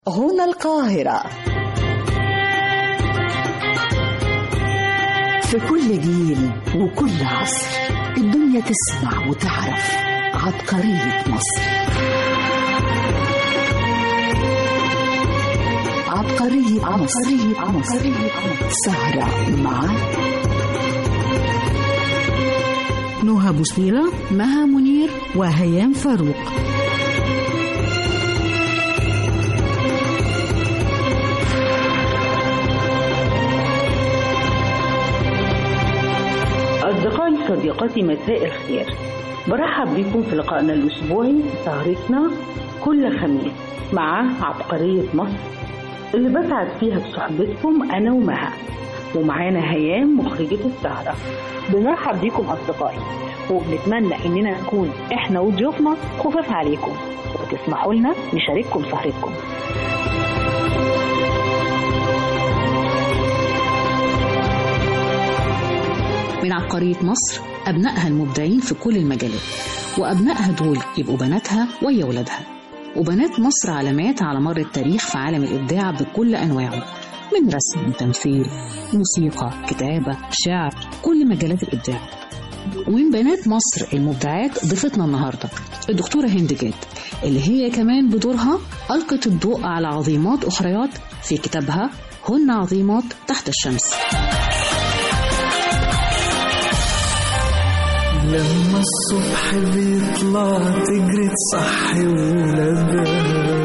هنا القاهرة في كل جيل وكل عصر الدنيا تسمع وتعرف عبقرية مصر عبقرية عبقرية مصر سهرة مع نهى بوصيرة مها منير وهيام فاروق أصدقائي صديقاتي مساء الخير برحب بكم في لقائنا الأسبوعي سهرتنا كل خميس مع عبقرية مصر اللي بسعد فيها بصحبتكم أنا ومها ومعانا هيام مخرجة السهرة بنرحب بيكم أصدقائي وبنتمنى إننا نكون إحنا وضيوفنا خفاف عليكم وتسمحوا لنا نشارككم سهرتكم من عبقرية مصر أبنائها المبدعين في كل المجالات وأبنائها دول يبقوا بناتها ويا ولادها وبنات مصر علامات على مر التاريخ في عالم الإبداع بكل أنواعه من رسم تمثيل موسيقى كتابة شعر كل مجالات الإبداع ومن بنات مصر المبدعات ضيفتنا النهارده الدكتورة هند جاد اللي هي كمان بدورها ألقت الضوء على عظيمات أخريات في كتابها هن عظيمات تحت الشمس لما الصبح بيطلع تجري تصحي ولادها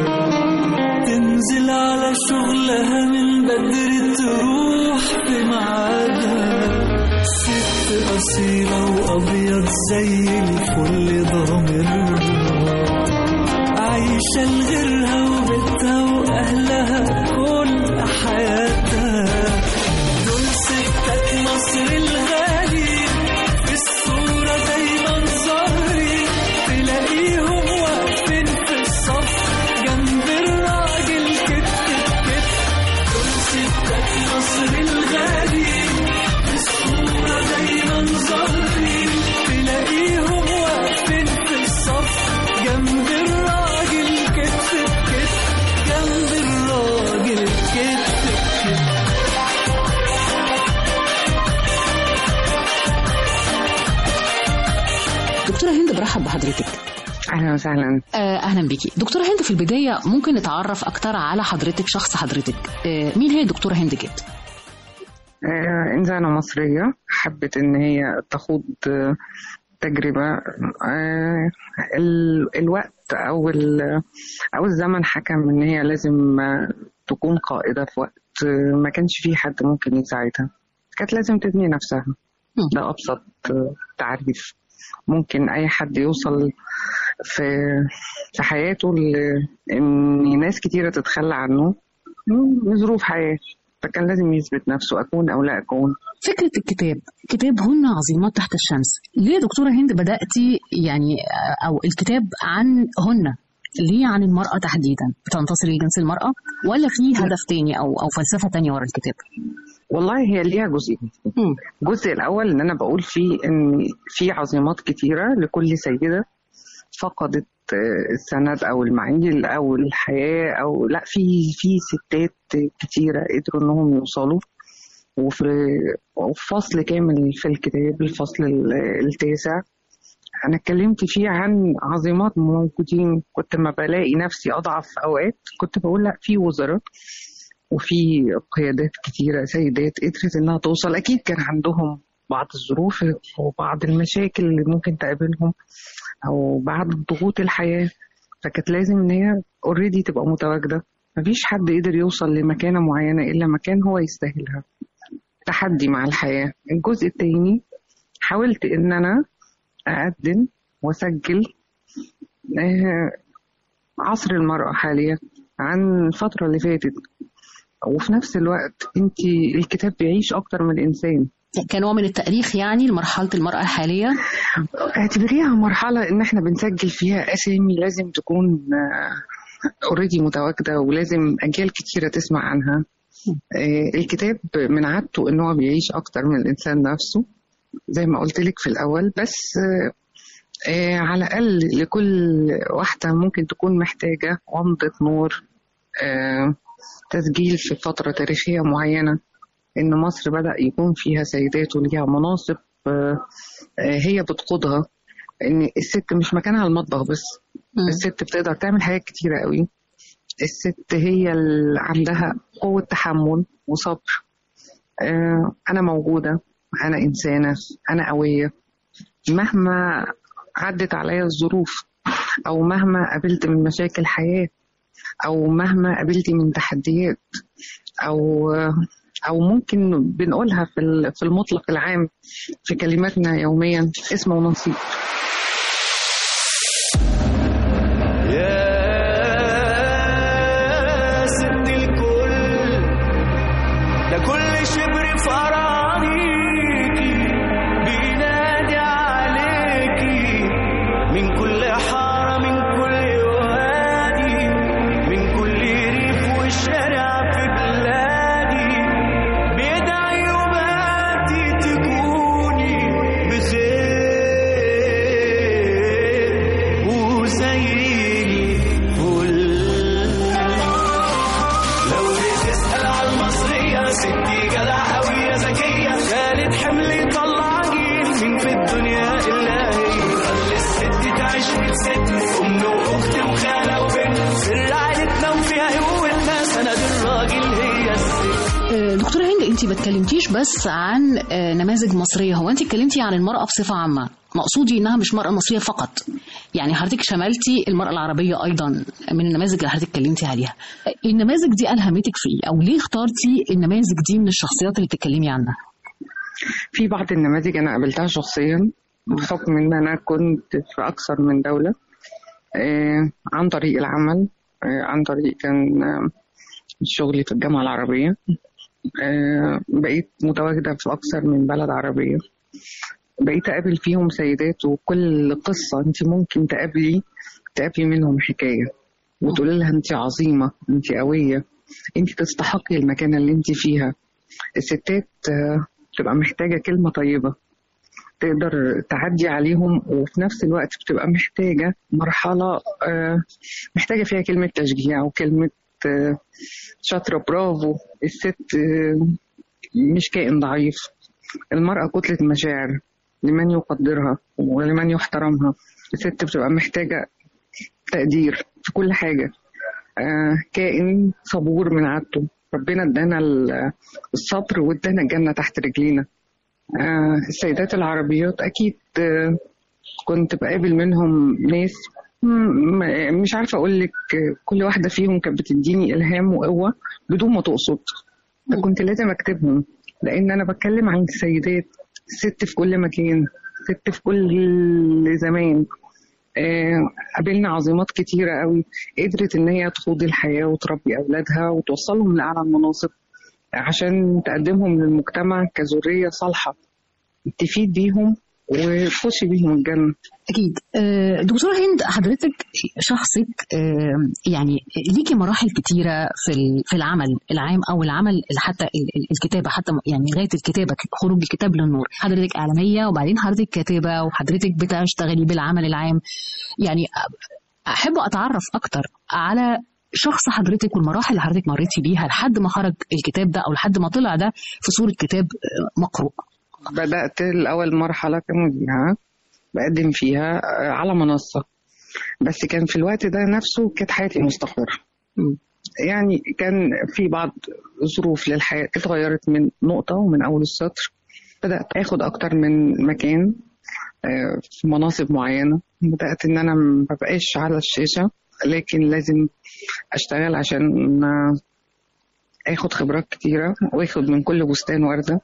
تنزل على شغلها من بدري تروح في ميعادها ست أصيلة وأبيض زي الفل ضامرها عايشة لغيرها وبيتها وأهلها كل حياتها دول ستات مصر الغالي في الصورة دايما ظاهرين تلاقيهم واقفين في الصف جنب الراجل كتف بكتف دول ستات مصر الغالي في الصورة دايما ظاهرين تلاقيهم واقفين في الصف جنب الراجل كتف بكتف جنب الراجل كتف بكتف دكتورة هند برحب بحضرتك اهلا وسهلا آه، اهلا بيكي دكتورة هند في البداية ممكن نتعرف اكتر على حضرتك شخص حضرتك آه، مين هي دكتورة هند جد آه، انسانه مصريه حبت ان هي تخوض آه، تجربه آه، ال- الوقت او ال- او الزمن حكم ان هي لازم آه، تكون قائده في وقت آه، ما كانش فيه حد ممكن يساعدها كانت لازم تبني نفسها مم. ده ابسط آه، تعريف ممكن اي حد يوصل في في حياته ل- ان ناس كتيره تتخلى عنه من ظروف حياه فكان لازم يثبت نفسه اكون او لا اكون فكرة الكتاب كتاب هن عظيمات تحت الشمس ليه يا دكتورة هند بدأتي يعني آه، أو الكتاب عن هن ليه عن المرأة تحديدا بتنتصري لجنس المرأة ولا في هدف تاني أو أو فلسفة تانية ورا الكتاب والله هي ليها جزئين مم. الجزء الاول ان انا بقول فيه ان في عظيمات كتيره لكل سيده فقدت آه، السند او المعيل او الحياه او لا في في ستات كتيره قدروا انهم يوصلوا وفي وفي فصل كامل في الكتاب الفصل ال- التاسع انا اتكلمت فيه عن عظيمات موجودين كنت ما بلاقي نفسي اضعف اوقات كنت بقول لا في وزراء وفي قيادات كتيرة سيدات قدرت إنها توصل أكيد كان عندهم بعض الظروف وبعض المشاكل اللي ممكن تقابلهم أو بعض ضغوط الحياة فكانت لازم إن هي اوريدي تبقى متواجدة مفيش حد قدر يوصل لمكانة معينة إلا مكان هو يستاهلها تحدي مع الحياة الجزء التاني حاولت إن أنا أقدم وأسجل آه، عصر المرأة حاليا عن الفترة اللي فاتت وفي نفس الوقت انت الكتاب بيعيش اكتر من الانسان كنوع من التأريخ يعني لمرحلة المرأة الحالية اعتبريها مرحله ان احنا بنسجل فيها اسامي لازم تكون اوريدي متواجده ولازم اجيال كتيره تسمع عنها آه، الكتاب من عادته ان هو بيعيش اكتر من الانسان نفسه زي ما قلت لك في الاول بس آه، آه، على الاقل لكل واحده ممكن تكون محتاجه عمده نور آه، تسجيل في فترة تاريخية معينة إن مصر بدأ يكون فيها سيدات وليها مناصب آه، آه، هي بتقودها إن الست مش مكانها المطبخ بس مم. الست بتقدر تعمل حاجات كتيرة قوي الست هي اللي عندها قوة تحمل وصبر آه، أنا موجودة أنا إنسانة أنا قوية مهما عدت عليا الظروف أو مهما قابلت من مشاكل الحياة أو مهما قابلت من تحديات أو أو ممكن بنقولها في ال- في المطلق العام في كلماتنا يوميا اسم ونصيب يا ست الكل ده كل شبر في أراضيكي بينادي عليكي من كل حارة من كل وادي من كل ريف وشارع في بلادي بيدعي وباتي تكوني بخير وزي الفل لو تسأل على المصرية ستي جدع قوية ذكية شالت حمل طلع جيل من في الدنيا إلا هي خلي الست تعيش في الست أم وأخت وخالة وبنت سر عيلتنا وفيها قوتنا سند الراجل هي الست آه، دكتورة هند انت ما اتكلمتيش بس عن آه، نماذج مصرية هو انت اتكلمتي عن المرأة بصفة عامة مقصودي انها مش مرأة مصرية فقط يعني حضرتك شملتي المرأة العربية ايضا من النماذج اللي حضرتك اتكلمتي عليها آه، النماذج دي الهمتك في ايه او ليه اخترتي النماذج دي من الشخصيات اللي بتتكلمي عنها في بعض النماذج أنا قابلتها شخصيا بحكم إن أنا كنت في أكثر من دولة آه، عن طريق العمل آه، عن طريق كان آه، شغلي في الجامعة العربية آه، بقيت متواجدة في أكثر من بلد عربية بقيت أقابل فيهم سيدات وكل قصة أنت ممكن تقابلي تقابلي منهم حكاية وتقولي لها أنت عظيمة أنت قوية أنت تستحقي المكانة اللي أنت فيها الستات آه، بتبقى محتاجة كلمة طيبة تقدر تعدي عليهم وفي نفس الوقت بتبقى محتاجة مرحلة آه، محتاجة فيها كلمة تشجيع وكلمة آه، شاطرة برافو الست آه، مش كائن ضعيف المرأة كتلة مشاعر لمن يقدرها ولمن يحترمها الست بتبقى محتاجة تقدير في كل حاجة آه، كائن صبور من عادته ربنا ادانا ال- الصبر وادانا الجنة تحت رجلينا آه، السيدات العربيات أكيد آه، كنت بقابل منهم ناس م- م- مش عارفة أقول لك آه، كل واحدة فيهم كانت بتديني إلهام وقوة بدون ما تقصد فكنت لازم أكتبهم لأن أنا بتكلم عن السيدات ست في كل مكان ست في كل زمان آه، قابلنا عظيمات كتيرة قوي قدرت إن هي تخوض الحياة وتربي أولادها وتوصلهم لأعلى المناصب عشان تقدمهم للمجتمع كذرية صالحة تفيد بيهم وتخش بيهم الجنة أكيد آه، دكتورة هند حضرتك شخصك آه، يعني ليكي مراحل كتيرة في ال- في العمل العام أو العمل ال- حتى ال- ال- الكتابة حتى م- يعني لغاية الكتابة خروج الكتاب للنور حضرتك إعلامية وبعدين حضرتك كاتبة وحضرتك بتشتغلي بالعمل العام يعني أحب أتعرف أكتر على شخص حضرتك والمراحل اللي حضرتك مريتي بيها لحد ما خرج الكتاب ده أو لحد ما طلع ده في صورة كتاب آه، مقروء بدأت الأول مرحلة كمذيعة بقدم فيها آه، على منصة بس كان في الوقت ده نفسه كانت حياتي مستقرة مم. يعني كان في بعض ظروف للحياة اتغيرت من نقطة ومن أول السطر بدأت آخد أكتر من مكان آه، في مناصب معينة بدأت إن أنا ما بقاش على الشاشة لكن لازم أشتغل عشان آه، آخد خبرات كتيرة وآخد من كل بستان وردة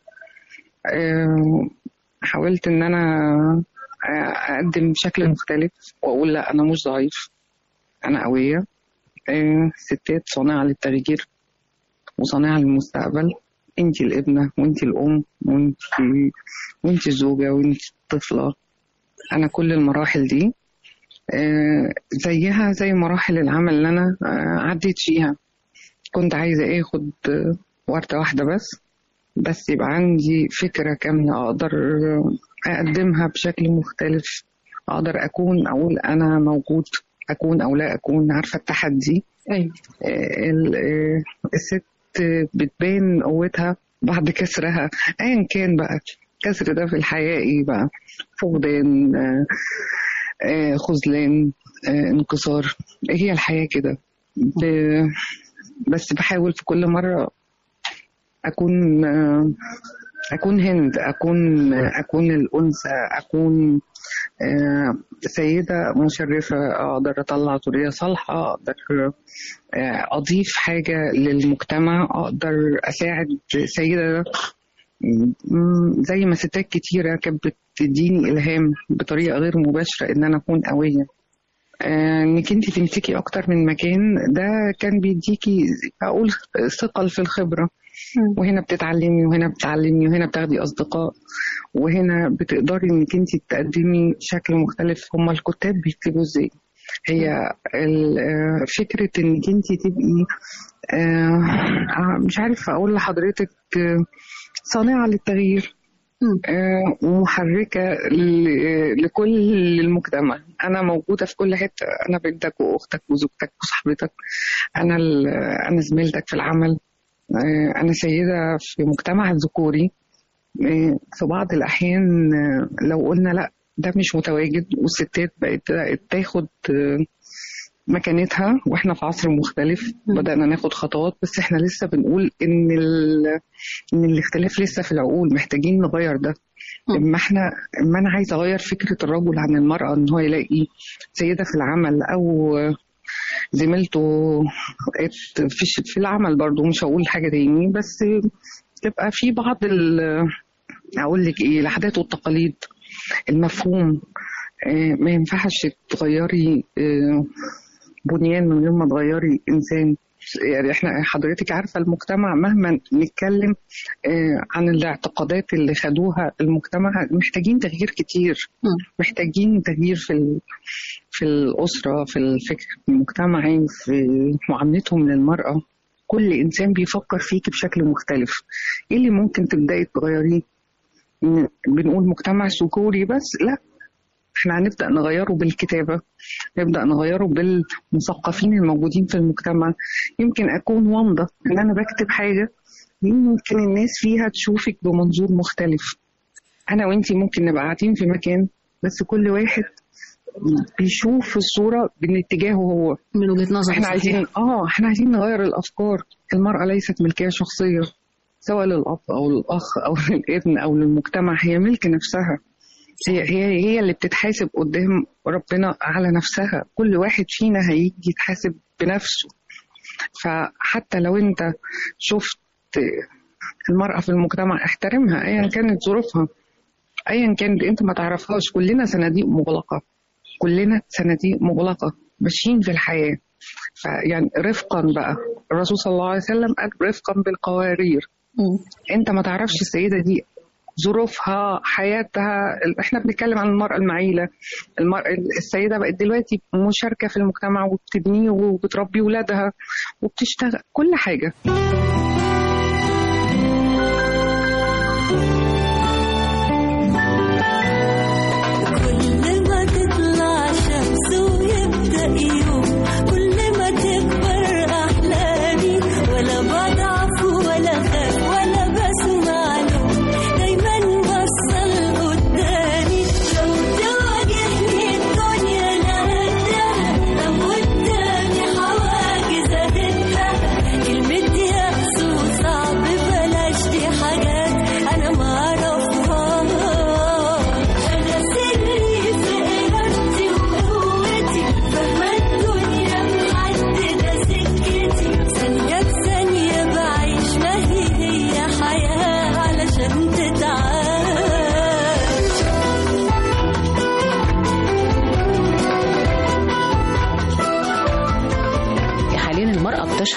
آه، حاولت إن أنا آه، أقدم بشكل مختلف وأقول لا أنا مش ضعيف أنا قوية آه، ستات صانعة للتغيير وصانعة للمستقبل انت الابنة وانت الام وانت وانت الزوجة وانت الطفلة انا كل المراحل دي آه، زيها زي مراحل العمل اللي انا آه، عديت فيها كنت عايزة اخد آه، وردة واحدة بس بس يبقى عندي فكرة كاملة اقدر آه، اقدمها بشكل مختلف اقدر اكون اقول انا موجود اكون او لا اكون عارفة التحدي ايوه آه، ال- آه، الست بتبان قوتها بعد كسرها ايا كان بقى كسر ده في الحياة ايه بقى فقدان آه، آه، خذلان آه، انكسار هي الحياة كده ب- بس بحاول في كل مرة أكون آه، أكون هند أكون أكون الأنثى أكون آه، سيدة مشرفة أقدر أطلع ذرية صالحة أقدر آه، أضيف حاجة للمجتمع أقدر أساعد سيدة م- زي ما ستات كتيرة كانت بتديني إلهام بطريقة غير مباشرة إن أنا أكون قوية آه، انك انت تمسكي اكتر من مكان ده كان بيديكي اقول ثقل في الخبره وهنا بتتعلمي وهنا بتتعلمي وهنا بتاخدي اصدقاء وهنا بتقدري انك انت تقدمي شكل مختلف هما الكتاب بيكتبوا ازاي هي ال- آه، فكره انك انت تبقي آه، آه، مش عارفه اقول لحضرتك آه، صانعه للتغيير آه، ومحركة ل- لكل المجتمع أنا موجودة في كل حتة أنا بنتك وأختك وزوجتك وصاحبتك أنا ال- أنا زميلتك في العمل آه، أنا سيدة في مجتمع ذكوري آه، في بعض الأحيان آه، لو قلنا لأ ده مش متواجد والستات بقت بقت تاخد آه، مكانتها واحنا في عصر مختلف بدأنا ناخد خطوات بس احنا لسه بنقول ان ال... ان الاختلاف لسه في العقول محتاجين نغير ده اما احنا اما انا عايزه اغير فكره الرجل عن المراه ان هو يلاقي سيده في العمل او زميلته ات- في ش- في العمل برضو مش هقول حاجه تاني بس تبقى في بعض ال... اقول لك ايه العادات والتقاليد المفهوم آه، ما ينفعش تغيري آه، بنيان من غير ما تغيري انسان يعني احنا حضرتك عارفه المجتمع مهما نتكلم آه، عن الاعتقادات اللي خدوها المجتمع محتاجين تغيير كتير محتاجين تغيير في ال- في الاسره في الفكر المجتمعي في معاملتهم للمراه كل انسان بيفكر فيك بشكل مختلف ايه اللي ممكن تبداي تغيريه م- بنقول مجتمع ذكوري بس لا احنا هنبدا نغيره بالكتابه نبدا نغيره بالمثقفين الموجودين في المجتمع يمكن اكون وامضه ان انا بكتب حاجه يمكن الناس فيها تشوفك بمنظور مختلف انا وانتي ممكن نبقى قاعدين في مكان بس كل واحد بيشوف الصوره من اتجاهه هو من وجهه نظر احنا عايزين اه احنا عايزين نغير الافكار المراه ليست ملكيه شخصيه سواء للاب او للاخ او للابن او للمجتمع هي ملك نفسها هي هي هي اللي بتتحاسب قدام ربنا على نفسها كل واحد فينا هيجي يتحاسب بنفسه فحتى لو انت شفت المرأة في المجتمع احترمها ايا كانت ظروفها ايا كانت انت ما تعرفهاش كلنا صناديق مغلقة كلنا صناديق مغلقة ماشيين في الحياة فيعني رفقا بقى الرسول صلى الله عليه وسلم قال رفقا بالقوارير انت ما تعرفش السيدة دي ظروفها حياتها احنا بنتكلم عن المرأة المعيلة المرأة السيدة بقت دلوقتي مشاركة في المجتمع وبتبنيه وبتربي ولادها وبتشتغل كل حاجة كل ما تطلع شمس ويبدأ يوم كل ما تكبر أحلامي ولا بضعف ولا خاف ولا بسمع له دايما بصل قدامي لو تواجهني الدنيا نهدها أو قدامي حواجز أهدها كلمة يأس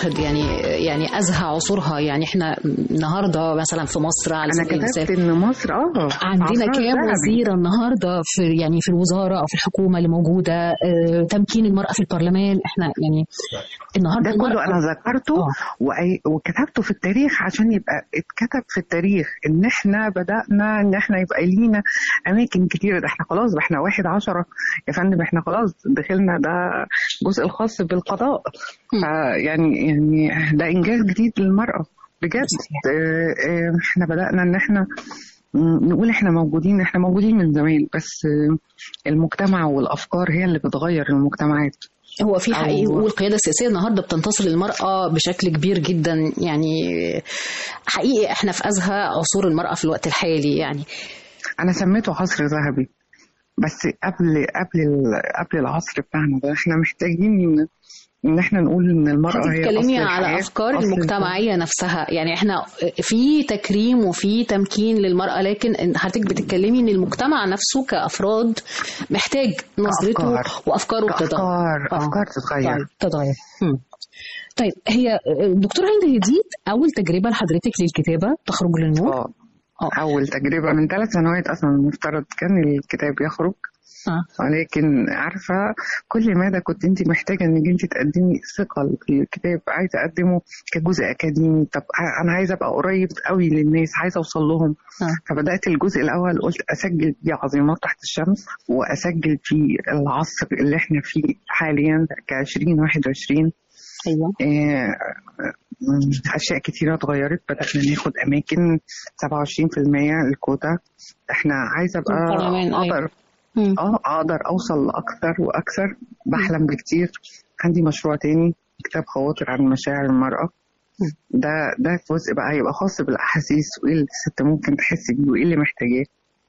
المشهد يعني يعني ازهى عصورها يعني احنا النهارده مثلا في مصر على انا سبيل المثال كتبت ان مصر اه عندنا عصرها كام الذهبي. وزيره النهارده في يعني في الوزاره او في الحكومه اللي موجوده آه، تمكين المراه في البرلمان احنا يعني النهارده ده كله المرأة- انا ذكرته آه. وأي وكتبته في التاريخ عشان يبقى اتكتب في التاريخ ان احنا بدانا ان احنا يبقى لينا اماكن كتيره ده احنا خلاص ده احنا واحد عشرة يا فندم احنا خلاص دخلنا ده الجزء الخاص بالقضاء فيعني يعني ده انجاز جديد للمراه بجد آه، آه، احنا بدانا ان احنا م، نقول احنا موجودين احنا موجودين من زمان بس آه، المجتمع والافكار هي اللي بتغير المجتمعات هو في حقيقي أو- والقياده السياسيه النهارده بتنتصر للمراه بشكل كبير جدا يعني حقيقي احنا في ازهى عصور المراه في الوقت الحالي يعني انا سميته عصر ذهبي بس قبل قبل ال- قبل العصر بتاعنا ده احنا محتاجين ان احنا نقول ان المراه هي بتتكلمي أصل على الحياة، افكار أصل المجتمعيه نفسها يعني احنا في تكريم وفي تمكين للمراه لكن حضرتك بتتكلمي ان المجتمع نفسه كافراد محتاج نظرته كأفكار. وافكاره بتتغير افكار آه. افكار تتغير طيب تتغير هم. طيب هي دكتور هند هديد اول تجربه لحضرتك للكتابه تخرج للنور اه آه. اول تجربه من ثلاث سنوات اصلا المفترض كان الكتاب يخرج آه. ولكن عارفه كل ماذا كنت انت محتاجه انك انت تقدمي ثقه للكتاب عايزه اقدمه كجزء اكاديمي طب انا عايزه ابقى قريب قوي للناس عايزه اوصل لهم آه. فبدات الجزء الاول قلت اسجل فيه عظيمات تحت الشمس واسجل فيه العصر اللي احنا فيه حاليا ك 2021 ايوه آه، اشياء كتيره اتغيرت بدانا ناخد اماكن 27% الكوتا احنا عايزه ابقى البرلمان، أيوة. اقدر مم. اه اقدر اوصل لاكثر واكثر بحلم بكتير عندي مشروع تاني كتاب خواطر عن مشاعر المراه ده ده جزء بقى هيبقى خاص بالاحاسيس وايه اللي الست ممكن تحس بيه وايه اللي محتاجاه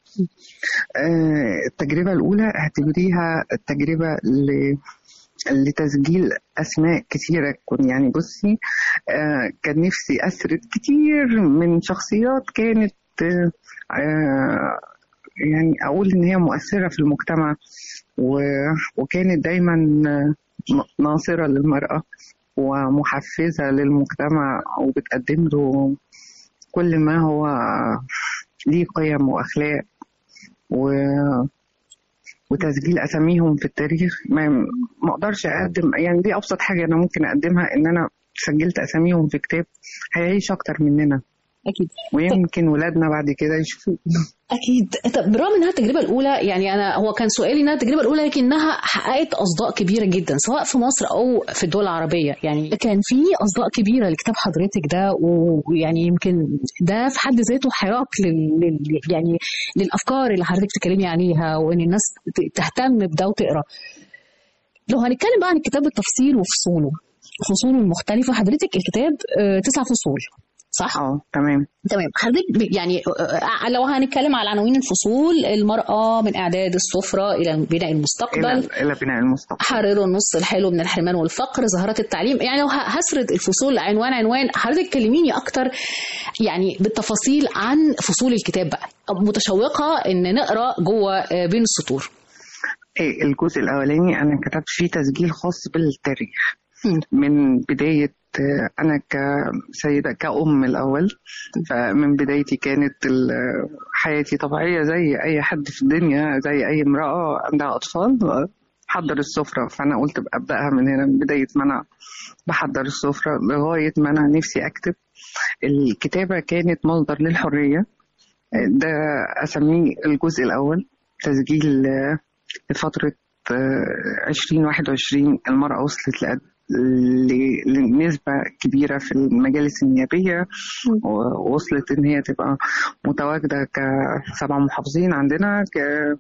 آه، التجربه الاولى اعتبريها التجربه ل لتسجيل اسماء كتيره كن يعني بصي آه كان نفسي اسرد كتير من شخصيات كانت آه آه يعني اقول ان هي مؤثره في المجتمع و- وكانت دايما آه، ن- ناصره للمراه ومحفزه للمجتمع وبتقدم له كل ما هو ليه قيم واخلاق و وتسجيل اساميهم في التاريخ ما ما اقدرش اقدم يعني دي ابسط حاجه انا ممكن اقدمها ان انا سجلت اساميهم في كتاب هيعيش اكتر مننا اكيد ويمكن ولادنا بعد كده يشوفوه اكيد طب بالرغم انها التجربه الاولى يعني انا هو كان سؤالي انها التجربه الاولى لكنها حققت اصداء كبيره جدا سواء في مصر او في الدول العربيه يعني كان في اصداء كبيره لكتاب حضرتك ده ويعني يمكن ده في حد ذاته حراك لل... لل... يعني للافكار اللي حضرتك بتتكلمي عليها وان الناس ت- تهتم بده وتقرا لو هنتكلم بقى عن الكتاب بالتفصيل وفصوله فصوله المختلفه حضرتك الكتاب آه، تسع فصول صح؟ اه تمام تمام حضرتك ب- يعني آه، لو هنتكلم على عناوين الفصول المرأة من إعداد السفرة إلى بناء المستقبل الى الى بناء المستقبل حرروا النص الحلو من الحرمان والفقر ظاهرة التعليم يعني لو ه- هسرد الفصول عنوان عنوان حضرتك كلميني أكتر يعني بالتفاصيل عن فصول الكتاب بقى متشوقة إن نقرأ جوه آه، بين السطور إيه الجزء الاولاني انا كتبت فيه تسجيل خاص بالتاريخ مم. من بداية آه، أنا كسيدة كأم الأول فمن بدايتي كانت ال- حياتي طبيعية زي أي حد في الدنيا زي أي امرأة عندها أطفال حضر السفرة فأنا قلت بقى أبدأها من هنا من بداية ما أنا بحضر السفرة لغاية ما أنا نفسي أكتب الكتابة كانت مصدر للحرية آه، ده أسميه الجزء الأول تسجيل آه، لفترة آه، 2021 المرأة وصلت لقد ل- لنسبة كبيرة في المجالس النيابية ووصلت إن هي تبقى متواجدة كسبع محافظين عندنا ك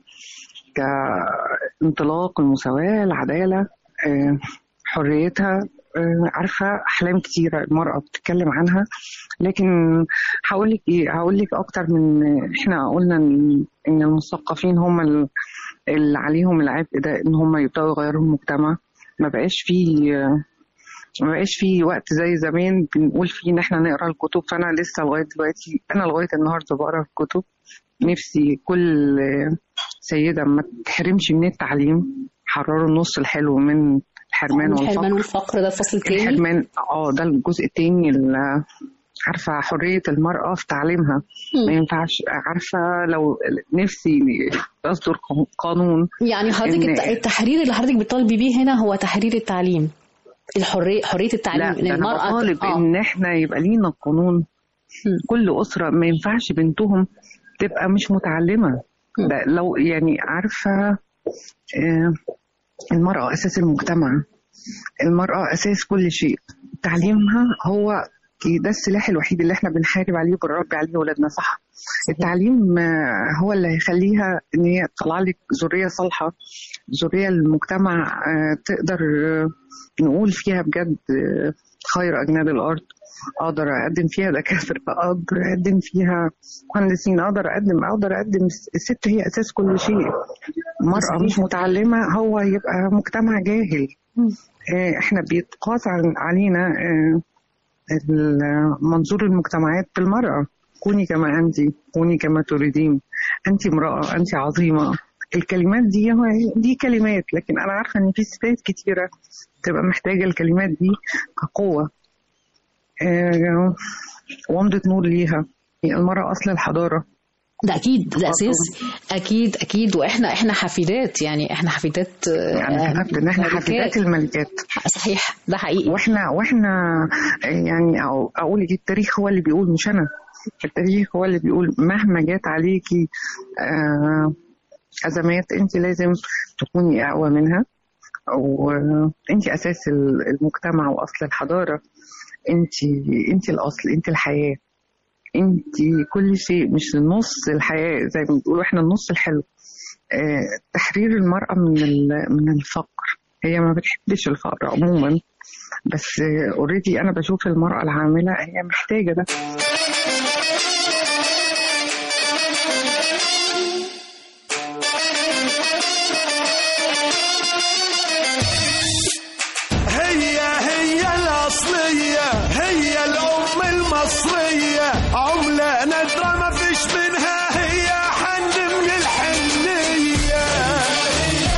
كانطلاق المساواة العدالة آه، حريتها آه، عارفة أحلام كتيرة المرأة بتتكلم عنها لكن هقول لك إيه هقول لك أكتر من إحنا قلنا إن إن المثقفين هم ال- اللي عليهم العبء ده إن هم يبدأوا يغيروا المجتمع ما بقاش فيه ما بقاش في وقت زي زمان بنقول فيه ان احنا نقرا الكتب فانا لسه لغايه دلوقتي انا لغايه النهارده بقرا الكتب نفسي كل سيده ما تحرمش من التعليم حرروا النص الحلو من الحرمان الحرمان والفقر والفقر ده الفصل الثاني الحرمان اه ده الجزء التاني ال- عارفة حرية المرأة في تعليمها ما ينفعش عارفة لو نفسي يصدر قانون- قانون يعني حضرتك إن- الت- التحرير اللي حضرتك بتطالبي بيه هنا هو تحرير التعليم الحريه حريه التعليم لا ده انا المرأة بطالب آه. ان احنا يبقى لينا قانون كل اسره ما ينفعش بنتهم تبقى مش متعلمه مم. ده لو يعني عارفه آه، المراه اساس المجتمع المراه اساس كل شيء تعليمها هو ده السلاح الوحيد اللي احنا بنحارب عليه وبنربي عليه ولادنا صح التعليم آه، هو اللي هيخليها ان هي تطلع لك ذريه صالحه ذريه المجتمع آه، تقدر آه، نقول فيها بجد آه، خير اجناد الارض اقدر اقدم فيها دكاتره اقدر اقدم فيها مهندسين اقدر اقدم اقدر اقدم الست هي اساس كل شيء مرأة مش متعلمة هو يبقى مجتمع جاهل آه، احنا بيتقاس عن- علينا آه، ال- منظور المجتمعات بالمرأة كوني كما أنت كوني كما تريدين أنت امرأة أنت عظيمة الكلمات دي هو- دي كلمات لكن أنا عارفة إن في ستات كتيرة تبقى محتاجة الكلمات دي كقوة آه، ومضة نور ليها هي المرأة أصل الحضارة ده اكيد ده آه، اساس اكيد اكيد واحنا احنا حفيدات يعني احنا حفيدات آه، يعني كتبت إن إحنا ملكات. حفيدات الملكات صحيح ده حقيقي واحنا واحنا يعني أو اقول لك التاريخ هو اللي بيقول مش انا التاريخ هو اللي بيقول مهما جات عليكي آه، ازمات انت لازم تكوني اقوى منها وانت اساس المجتمع واصل الحضاره انت انت الاصل انت الحياه انت كل شيء مش نص الحياه زي ما بيقولوا احنا النص الحلو آه، تحرير المراه من ال- من الفقر هي ما بتحبش الفقر عموما بس اوريدي انا بشوف المراه العامله هي محتاجه ده هي هي الأصلية هي الأم المصرية عملة نادرة ما فيش منها هي حن من الحنية هي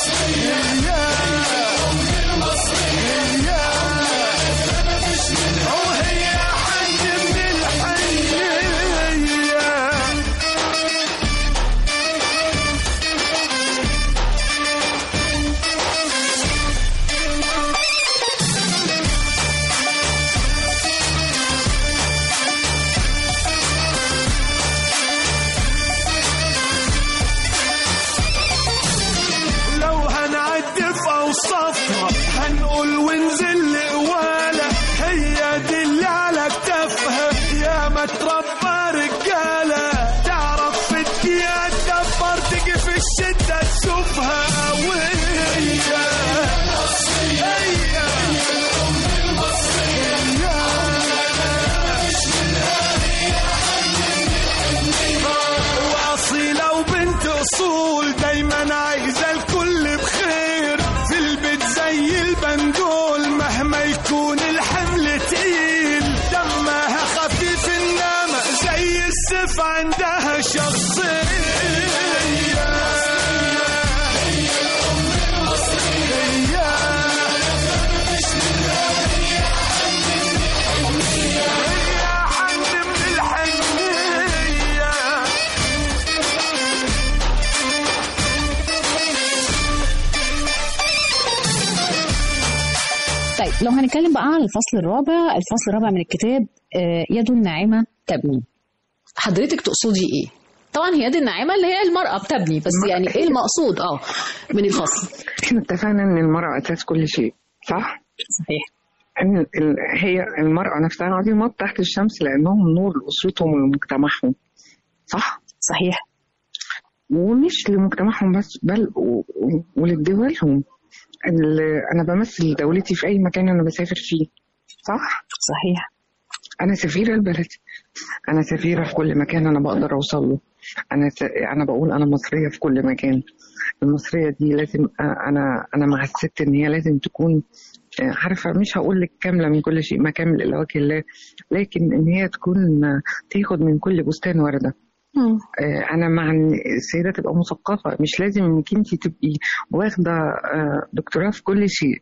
وهي حن من الحنية لو هنعدي في اوصافها هنقول ونزل قواله هي دي اللي على كتافها يا ما تربى رجاله تعرف في الدنيا تدبر تجي في الشده تشوفها وهي هي واصيله وبنت اصول دايما عايزه الكل بخير في البيت زي البندول مهما يكون الحمل تقيل دمها خفيف انما زي السيف عندها شخصيه هي حن من الحنيه طيب لو هنتكلم بقى عن الفصل الرابع الفصل الرابع من الكتاب آه، يد ناعمة تبني حضرتك تقصدي ايه؟ طبعا هي يد الناعمة اللي هي المرأة بتبني بس يعني ايه المقصود اه من الفصل احنا اتفقنا ان المراه اساس كل شيء صح صحيح ان ال- هي المراه نفسها عظيمات تحت الشمس لانهم نور لاسرتهم ولمجتمعهم صح صحيح ومش لمجتمعهم بس بل و- و- ولدولهم ال- انا بمثل دولتي في اي مكان انا بسافر فيه صح صحيح انا سفيره لبلدي انا سفيره في كل مكان انا بقدر اوصل له انا س... انا بقول انا مصريه في كل مكان المصريه دي لازم أ- انا انا مع الست ان هي لازم تكون آه، عارفه مش هقول لك كامله من كل شيء ما كامل الا وجه الله لكن ان هي تكون آه، تاخد من كل بستان ورده آه، انا مع ان السيده تبقى مثقفه مش لازم انك انت تبقي واخده آه، دكتوراه في كل شيء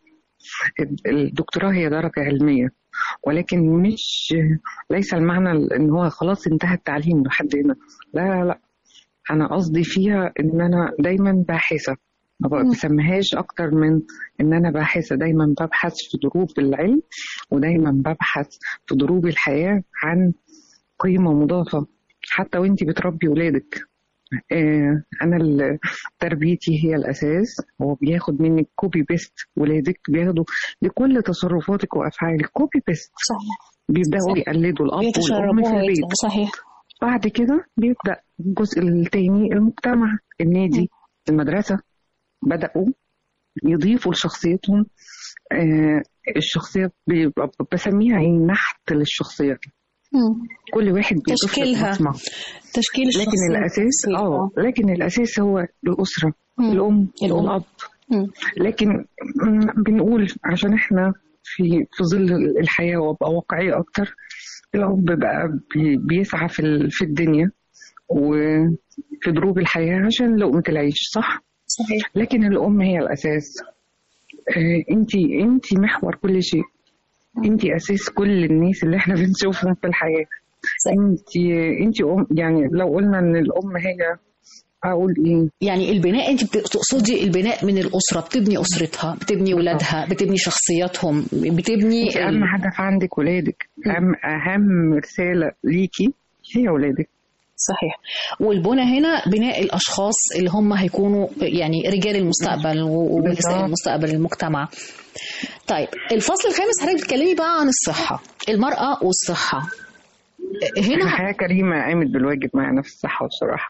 الدكتوراه هي درجة علمية ولكن مش ليس المعنى ان هو خلاص انتهى التعليم لحد هنا لا لا لا انا قصدي فيها ان انا دايما باحثة ما مم. بسميهاش اكتر من ان انا باحثة دايما ببحث في دروب العلم ودايما ببحث في دروب الحياة عن قيمة مضافة حتى وانتي بتربي ولادك آه، انا ال- تربيتي هي الاساس هو بياخد منك كوبي بيست ولادك بياخدوا لكل تصرفاتك وافعالك كوبي بيست صحيح بيبداوا صح. يقلدوا الاب والام في بيتشربوها البيت ويطلعوا. صحيح بعد كده بيبدا الجزء التاني المجتمع النادي المدرسه بداوا يضيفوا لشخصيتهم آه الشخصيه بيبقى بسميها ايه نحت للشخصيه مم. كل واحد بيضيف لك تشكيلها. بصمه تشكيل الشخصية لكن الاساس بالتفصيل. اه لكن الاساس هو الاسره مم. الام الأم. والاب مم. لكن م- بنقول عشان احنا في في ظل الحياه وابقى واقعيه اكتر الاب بقى بي- بيسعى في ال- في الدنيا وفي دروب الحياه عشان لقمه العيش صح صحيح لكن الام هي الاساس انت انت محور كل شيء انت اساس كل الناس اللي احنا بنشوفهم في الحياه انت انت ام يعني لو قلنا ان الام هي اقول ايه يعني البناء انت بت- تقصدي البناء من الاسره بتبني اسرتها بتبني ولادها بتبني شخصياتهم بتبني انت اهم هدف عندك ولادك اهم اهم رساله ليكي هي ولادك صحيح والبنى هنا بناء الاشخاص اللي هم هيكونوا يعني رجال المستقبل و- ونساء بالظبط. المستقبل المجتمع طيب الفصل الخامس حضرتك بتتكلمي بقى عن الصحه المراه والصحه هنا الحياه كريمه قامت بالواجب معنا في الصحه بصراحه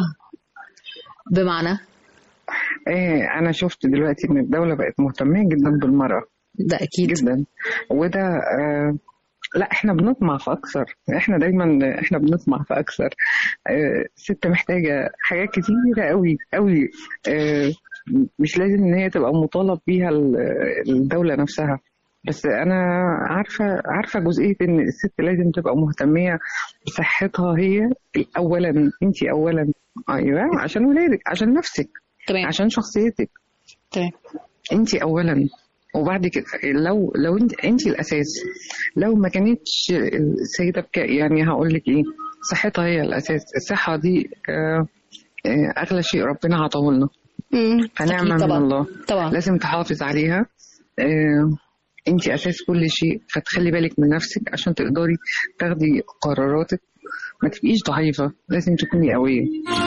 بمعنى ايه انا شفت دلوقتي ان الدوله بقت مهتمه جدا بالمراه ده اكيد جدا وده آه لا احنا بنطمع في اكثر احنا دايما احنا بنطمع في اكثر آه الست محتاجه حاجات كتيره قوي قوي آه مش لازم ان هي تبقى مطالب بيها ال- الدوله نفسها بس انا عارفه عارفه جزئيه ان الست لازم تبقى مهتميه بصحتها هي اولا انت اولا ايوه عشان ولادك عشان نفسك تمام عشان شخصيتك تمام انت اولا وبعد كده لو لو انت انت الاساس لو ما كانتش السيده بك يعني هقول لك ايه صحتها هي الاساس الصحه دي آه، آه، اغلى شيء ربنا عطاه لنا فنعمه أكيد من طبعا. الله طبعا لازم تحافظ عليها آه، انت اساس كل شيء فتخلي بالك من نفسك عشان تقدري تاخدي قراراتك ما تبقيش ضعيفه لازم تكوني قويه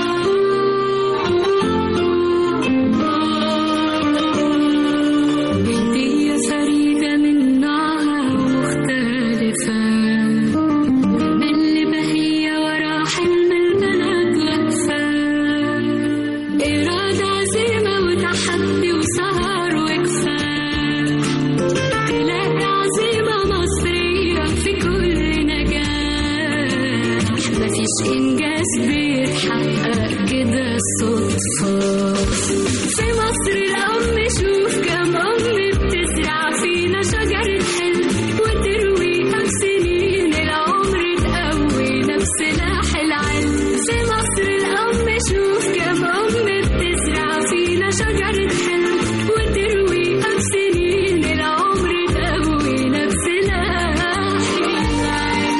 هي فريدة من نوعها مختلفة من بهية ورا حلم البنات واقفة إرادة عزيمة وتحدي وسهر وكفاح تلاقي عزيمة مصرية في كل نجاح مفيش إنجاز بيتحقق كده صدفة في مصر الأم شوف كم أم بتزرع فينا شجرة حلم وترويها بسنين العمر تقوينا بسلاح العلم في مصر الأم شوف كم أم بتزرع فينا شجرة حلم وترويها بسنين العمر تقوينا بسلاح العلم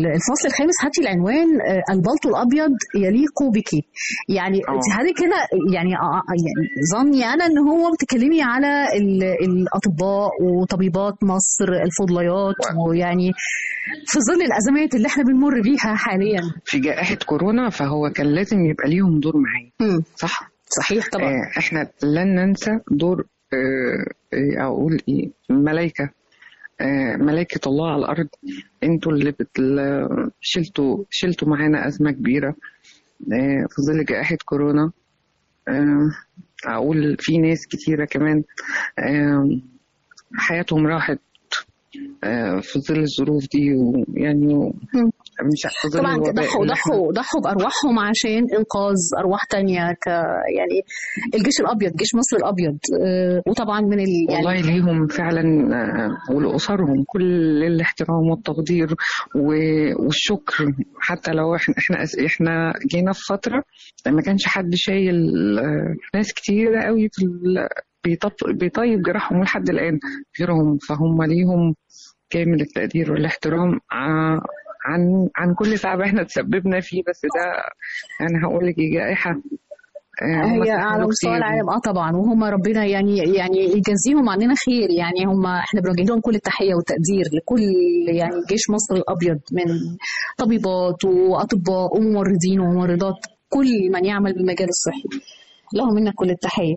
الفصل الخامس هاتي العنوان آه، البلطو الابيض يليق بك يعني آه. انت حضرتك هنا يعني آه، يعني ظني انا ان هو بتتكلمي على ال- الاطباء وطبيبات مصر الفضليات ويعني في ظل الازمات اللي احنا بنمر بيها حاليا في جائحة كورونا فهو كان لازم يبقى ليهم دور معايا مم. صح؟ صحيح طبعا آه، احنا لن ننسى دور آه، آه، اقول ايه ملائكه آه، ملائكة الله على الأرض انتوا اللي بتل... شلتوا شلتوا معانا أزمة كبيرة آه، في ظل جائحة كورونا آه، أقول في ناس كتيرة كمان آه، حياتهم راحت آه، في ظل الظروف دي ويعني مش في ظل طبعا الوباء ضحوا اللي احنا- ضحوا ضحوا بارواحهم عشان انقاذ ارواح تانية ك يعني الجيش الابيض جيش مصر الابيض آه، وطبعا من ال... يعني والله ليهم فعلا آه، ولأسرهم كل الاحترام والتقدير و- والشكر حتى لو احنا احنا احنا جينا في فترة ما كانش حد شايل آه، ناس كتيرة قوي في ال- بيطب- بيطيب جراحهم لحد الآن غيرهم فهم ليهم كامل التقدير والاحترام ع- عن عن كل تعب احنا تسببنا فيه بس ده انا هقول لك جائحة آه، هم هي على استحملوا مستوى كتير. العالم اه طبعا وهم ربنا يعني يعني يجازيهم عننا خير يعني هم احنا بنوجه لهم كل التحيه والتقدير لكل يعني جيش مصر الابيض من طبيبات واطباء وممرضين وممرضات كل من يعمل بالمجال الصحي لهم منا كل التحيه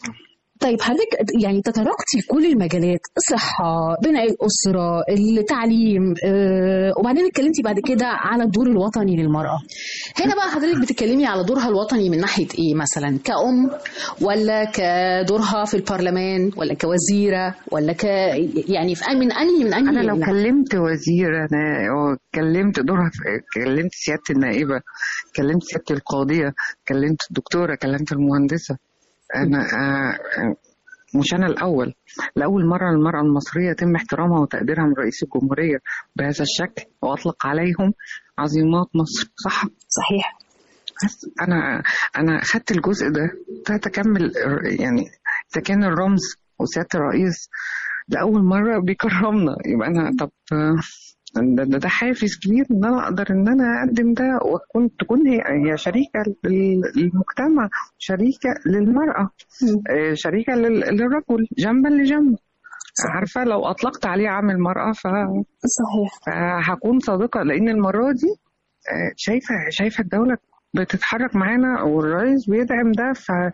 طيب حضرتك يعني تطرقتي لكل المجالات الصحة بناء الأسرة التعليم آه، وبعدين اتكلمتي بعد كده على الدور الوطني للمرأة هنا بقى حضرتك بتتكلمي على دورها الوطني من ناحية إيه مثلا كأم ولا كدورها في البرلمان ولا كوزيرة ولا ك يعني في من أنهي من أنهي انا لو ناحية؟ كلمت وزير انا أو كلمت دورها في- كلمت سياده النائبه كلمت سياده القاضيه كلمت الدكتوره كلمت المهندسه انا آه، آه، مش انا الاول لاول مره المراه المصريه يتم احترامها وتقديرها من رئيس الجمهوريه بهذا الشكل واطلق عليهم عظيمات مصر صح صحيح بس انا انا خدت الجزء ده ده تكمل يعني اذا كان الرمز وسياده الرئيس لاول مره بيكرمنا يبقى انا طب آه، ده, ده, ده حافز كبير ان انا اقدر ان انا اقدم ده واكون تكون هي هي شريكه لل- للمجتمع شريكه للمراه آه، شريكه لل- للرجل جنبا لجنب عارفه لو اطلقت عليه عامل مراه ف صحيح فهكون صادقة لأن المرة دي آه، شايفة شايفة الدولة بتتحرك معانا والرئيس بيدعم ده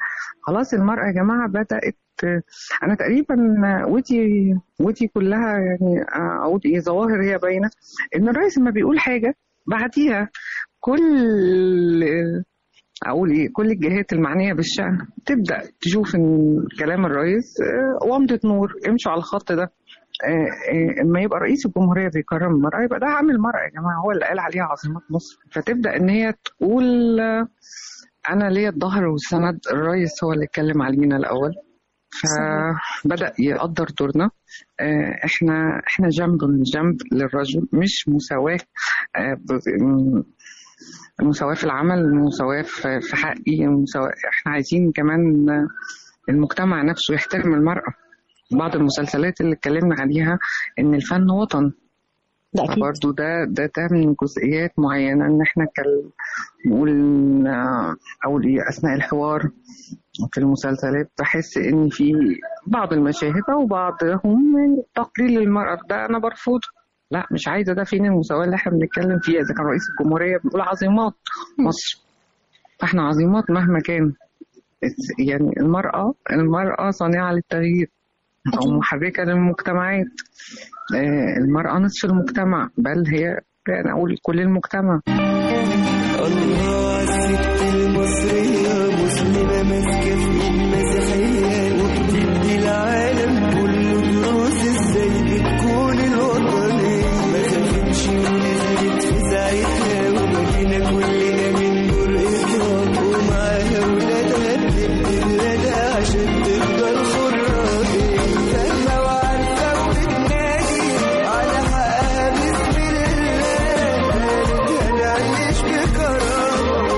فخلاص المرأة يا جماعة بدأت آه، أنا تقريبا ودي ودي كلها يعني آه، أقول إيه ظواهر هي باينة إن الرئيس لما بيقول حاجة بعديها كل اقول ايه كل الجهات المعنيه بالشان تبدا تشوف ان كلام الرئيس آه، ومضه نور امشوا على الخط ده آه، آه، اما يبقى رئيس الجمهوريه بيكرم المراه يبقى ده عامل المراه يا جماعه هو اللي قال عليها عاصمه مصر فتبدا ان هي تقول آه، انا ليا الظهر والسند الرئيس هو اللي اتكلم علينا الاول فبدا يقدر دورنا آه، احنا احنا جنب جنب للرجل مش مساواه آه، ب- م- مساواة في العمل مساواة في في حقي مساواة احنا عايزين كمان المجتمع نفسه يحترم المرأة بعض المسلسلات اللي اتكلمنا عليها ان الفن وطن ده أكيد برضو ده ده ده من جزئيات معينة ان احنا كال نقول إن- او ايه اثناء الحوار في المسلسلات بحس ان في بعض المشاهد او بعضهم يعني تقليل للمرأة ده انا برفضه لا مش عايزة ده فين المساواة اللي احنا بنتكلم فيها اذا كان رئيس الجمهورية بيقول عظيمات مصر فاحنا عظيمات مهما كان يعني المرأة المرأة صانعة للتغيير أو محركة للمجتمعات آه، المرأة نصف المجتمع بل هي أنا أقول كل المجتمع الله عالست المصرية مسلمة ماسكة في ايد مسيحية وبتدي العالم كله دروس ازاي بتكون الوطنية ما خافتش ونزلت في ساعتها ومجينا كلنا من جرأتها ومعاها ولادها بتدي بلادها عشان تفضل خرافية فاهمة وعارفة وبتنادي على حقها بسم الله هنعيش بكرامة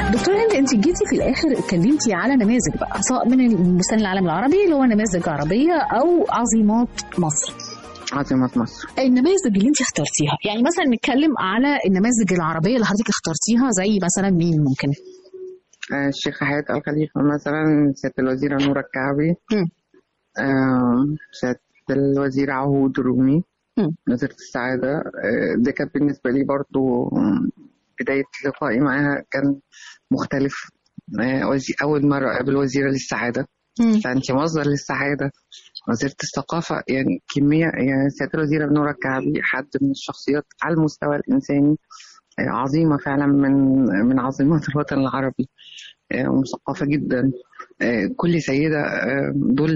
دكتور هند انت جيتي في الاخر اتكلمتي على نماذج بقى سواء من بستان العالم العربي اللي هو نماذج عربيه او عظيمات مصر عاصمة مصر النماذج اللي انت اخترتيها يعني مثلا نتكلم على النماذج العربيه اللي حضرتك اخترتيها زي مثلا مين ممكن آه، الشيخ حياة الخليفة مثلا سيادة الوزيرة نورة الكعبي مم. آه، سيادة الوزير عهود الرومي مم. وزيرة السعادة آه، ده كانت بالنسبة لي برضو مم، بداية لقائي معاها كان مختلف آه، وزي- أول مرة أقابل وزيرة للسعادة فأنت مصدر للسعادة وزيرة الثقافة يعني كمية يعني سيادة الوزيرة نورة الكعبي حد من الشخصيات على المستوى الإنساني آه، عظيمة فعلا من من عظيمات الوطن العربي آه، ومثقفة جدا آه، كل سيدة آه، دول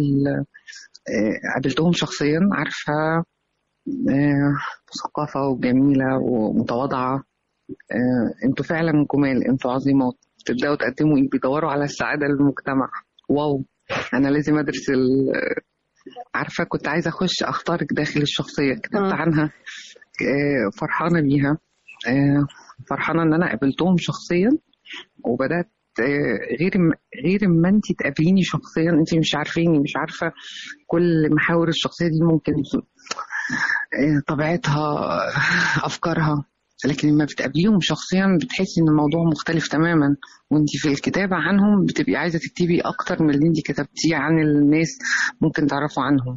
آه، قابلتهم شخصيا عارفة آه، مثقفة وجميلة ومتواضعة آه، انتوا فعلا جمال انتوا عظيمات تبدأوا تقدموا ايه بيدوروا على السعادة للمجتمع واو انا لازم ادرس ال- عارفة كنت عايزة اخش اخترق داخل الشخصية كتبت آه. عنها آه، فرحانة بيها آه، فرحانة ان انا قابلتهم شخصيا وبدات آه، غير م- غير ما انت تقابليني شخصيا انت مش عارفيني مش عارفه كل محاور الشخصيه دي ممكن آه، طبيعتها آه، افكارها لكن لما بتقابليهم شخصيا بتحسي ان الموضوع مختلف تماما وانت في الكتابه عنهم بتبقي عايزه تكتبي اكتر من اللي انت كتبتيه عن الناس ممكن تعرفوا عنهم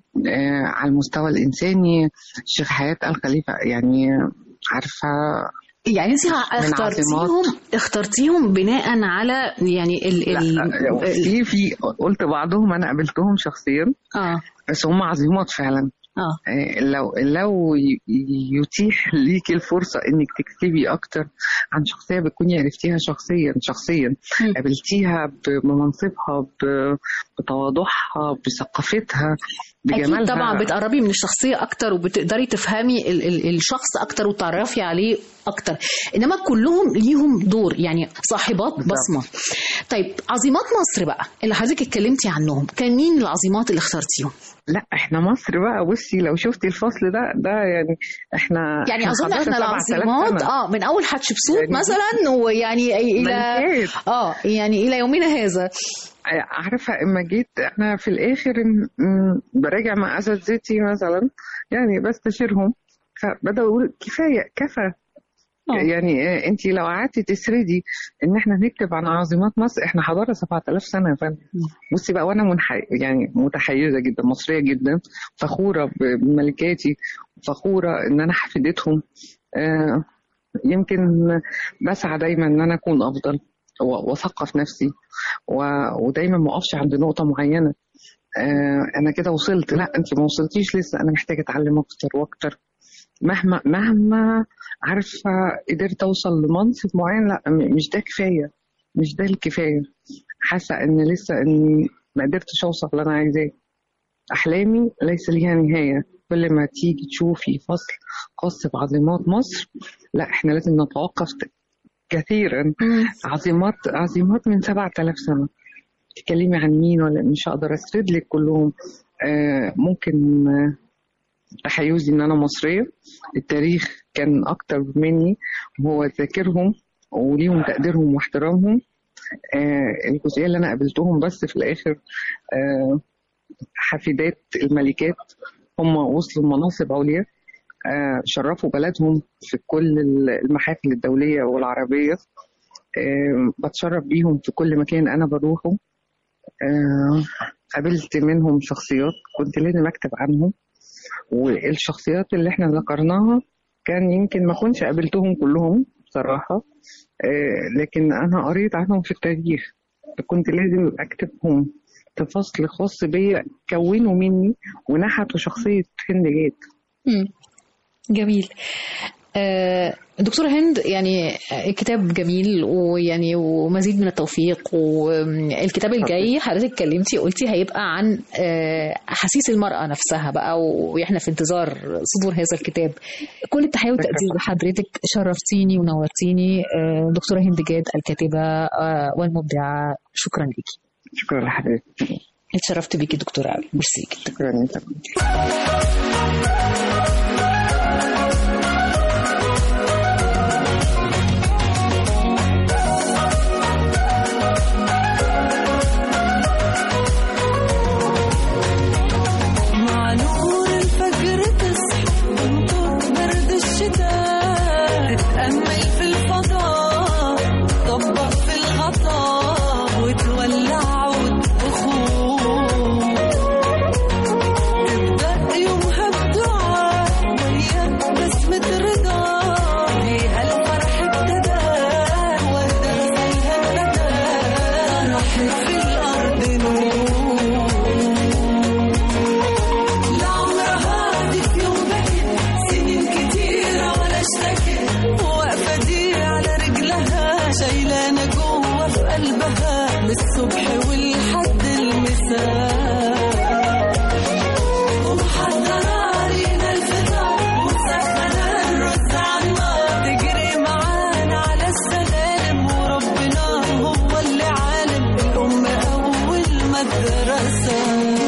آه على المستوى الانساني الشيخ حياه الخليفه يعني عارفه يعني انت اخترتيهم اخترتيهم بناء على يعني ال ال لا في في قلت بعضهم انا قابلتهم شخصيا اه بس هم عظيمات فعلا اه آه، لو لو ي- يتيح ليكي الفرصه انك تكتبي اكتر عن شخصيه بتكوني عرفتيها شخصيا شخصيا مم. قابلتيها ب- بمنصبها ب- بتواضعها بثقافتها بجمالها اكيد طبعا بتقربي من الشخصيه اكتر وبتقدري تفهمي ال ال الشخص اكتر وتعرفي عليه اكتر انما كلهم ليهم دور يعني صاحبات بالظبط. بصمه طيب عظيمات مصر بقى اللي حضرتك اتكلمتي عنهم كان مين العظيمات اللي اخترتيهم لا احنا مصر بقى بصي لو شفتي الفصل ده ده يعني احنا يعني اظن حضرنا احنا 7000 العظيمات سنة. اه من اول حتشبسوت يعني مثلا ويعني الى ملكات. اه يعني الى يومنا هذا عارفة اما جيت انا في الاخر م- م- براجع مع اساتذتي مثلا يعني بستشيرهم فبدأوا يقولوا كفاية كفى آه. يعني انت لو قعدتي تسردي ان احنا نكتب عن عظيمات مصر احنا حضاره 7000 سنه يا فندم بصي بقى وانا منحي يعني متحيزه جدا مصريه جدا فخوره ب- بملكاتي فخوره ان انا حفيدتهم آه يمكن بسعى دايما ان انا اكون افضل و- واثقف نفسي و- ودايما ما اقفش عند نقطه معينه آه انا كده وصلت لا انت ما وصلتيش لسه انا محتاجه اتعلم اكتر واكتر مهما مهما عارفه قدرت اوصل لمنصب معين لا م- مش ده كفايه مش ده الكفايه حاسه ان لسه اني ما قدرتش اوصل اللي انا عايزاه احلامي ليس ليها نهايه كل ما تيجي تشوفي فصل خاص بعظيمات مصر لا احنا لازم نتوقف ت- كثيرا عظيمات عظيمات من 7000 سنه تتكلمي عن مين ولا مش هقدر اسرد لك كلهم آه ممكن آه تحيزي ان انا مصريه التاريخ كان اكتر مني وهو ذاكرهم وليهم تقديرهم واحترامهم آه الجزئيه اللي انا قابلتهم بس في الاخر آه حفيدات الملكات هم وصلوا لمناصب عليا آه شرفوا بلدهم في كل المحافل الدوليه والعربيه آه بتشرف بيهم في كل مكان انا بروحه آه قابلت منهم شخصيات كنت لازم اكتب عنهم والشخصيات اللي احنا ذكرناها كان يمكن ما كنتش قابلتهم كلهم بصراحة آه، لكن أنا قريت عنهم في التاريخ كنت لازم أكتبهم في فصل خاص بيا كونوا مني ونحتوا شخصية هند جاد مم. جميل آه، دكتورة هند يعني الكتاب جميل ويعني ومزيد من التوفيق والكتاب الجاي حضرتك اتكلمتي قلتي هيبقى عن آه، أحاسيس المرأة نفسها بقى وإحنا في انتظار صدور هذا الكتاب كل التحية والتقدير لحضرتك شرفتيني ونورتيني آه، دكتورة هند جاد الكاتبة آه، والمبدعة شكرا ليكي شكرا لحضرتك اتشرفت بيكي دكتورة أوي ميرسي جدا شكرا لك شايلانا جوه في قلبها من الصبح والحد المساء ومحضرة علينا الفطار ومسخنة الرز عالنار تجري معانا على السلالم وربنا هو اللي عالم الأم أول مدرسة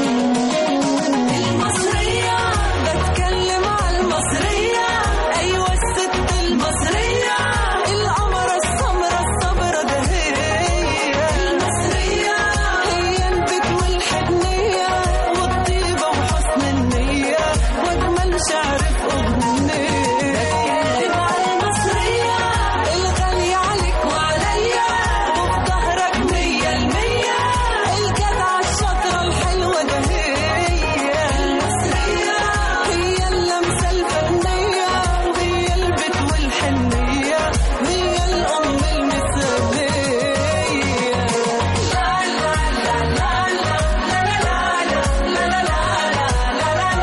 المصرية بتكلم على المصرية أيوة الست المصرية القمرة السمرة الصبرة ده هي المصرية هي البيت والحنية والطيبة وحسن النية وأجمل شعر في أغنية بتكلم على المصرية الغالية عليك وعليا وفي ظهرك مية المية الجدعة الشاطرة الحلوة ده هي المصرية هي اللمسة الفنية وهي البيت والحنية هي الأم المثالية لا لا لا لا لا لا لا لا لا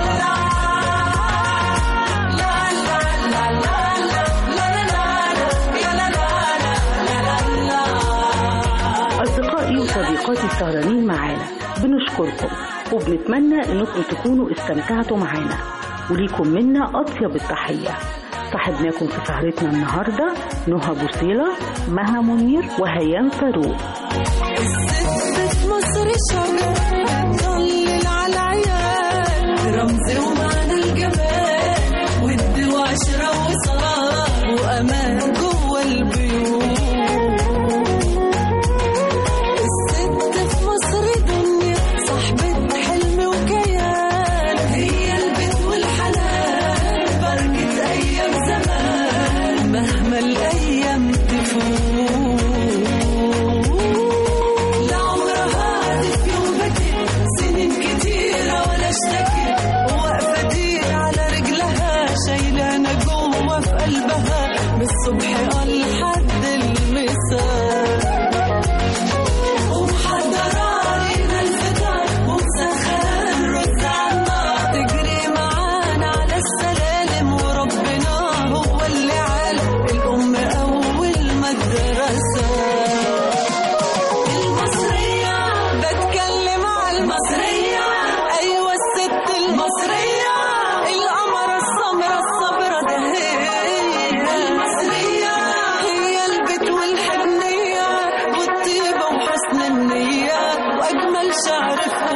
أصدقائي وصديقاتي السهرانين معانا بنشكركم وبنتمنى إنكم تكونوا استمتعتوا معانا وليكم منا أطيب التحية صاحبناكم في سهرتنا النهاردة نهى بوصيلة مها منير وهيام فاروق الست في مصر شجر ضلل على العيال رمز ومعنى الجمال ود وعشرة وصلاة وأمان جوه البيوت الست في مصر دنيا صاحبة حلم وكيان هي البيت والحنان بركة أيام زمان مهما الأيام تفوت لا عمرها هادف يوم بكت سنين كتيرة ولا اشتكت واقفة دي على رجلها شايلانا جوه في قلبها من الصبح لحد المساء ومحضرة علينا الفطار ومسخنة الرز عالنار تجري معانا على السلالم وربنا هو اللي عالم الأم أول مدرسة المصرية بتكلم على المصرية أيوة الست المصرية القمرة السمرة الصبرة ده هي المصرية هي البيت والحنية والطيبة وحسن النية وأجمل شعر في